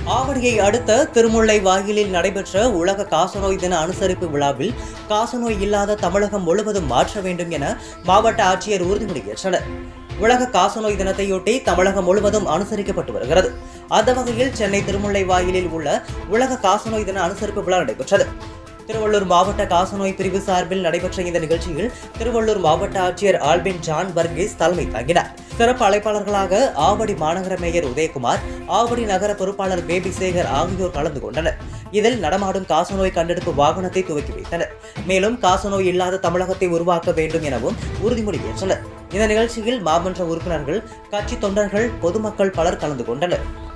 ஆவடியை அடுத்த திருமுல்லை வாயிலில் நடைபெற்ற உலக காசநோய் தின அனுசரிப்பு விழாவில் காசநோய் இல்லாத தமிழகம் முழுவதும் மாற்ற வேண்டும் என மாவட்ட ஆட்சியர் உறுதிமொழி ஏற்றனர் உலக காசநோய் தினத்தையொட்டி தமிழகம் முழுவதும் அனுசரிக்கப்பட்டு வருகிறது அந்த வகையில் சென்னை திருமுல்லை வாயிலில் உள்ள உலக காசநோய் தின அனுசரிப்பு விழா நடைபெற்றது திருவள்ளூர் மாவட்ட காசநோய் பிரிவு சார்பில் நடைபெற்ற இந்த நிகழ்ச்சியில் திருவள்ளூர் மாவட்ட ஆட்சியர் ஆல்பின் ஜான் பர்கேஸ் தலைமை தாங்கினார் சிறப்பு அழைப்பாளர்களாக ஆவடி மாநகர மேயர் உதயகுமார் ஆவடி நகர பொறுப்பாளர் பேபி சேகர் ஆகியோர் கலந்து கொண்டனர் இதில் நடமாடும் காசநோய் கண்டெடுப்பு வாகனத்தை துவக்கி வைத்தனர் மேலும் காசநோய் இல்லாத தமிழகத்தை உருவாக்க வேண்டும் எனவும் உறுதிமொழி ஏற்றனர் இந்த நிகழ்ச்சியில் மாமன்ற உறுப்பினர்கள் கட்சி தொண்டர்கள் பொதுமக்கள் பலர் கலந்து கொண்டனர்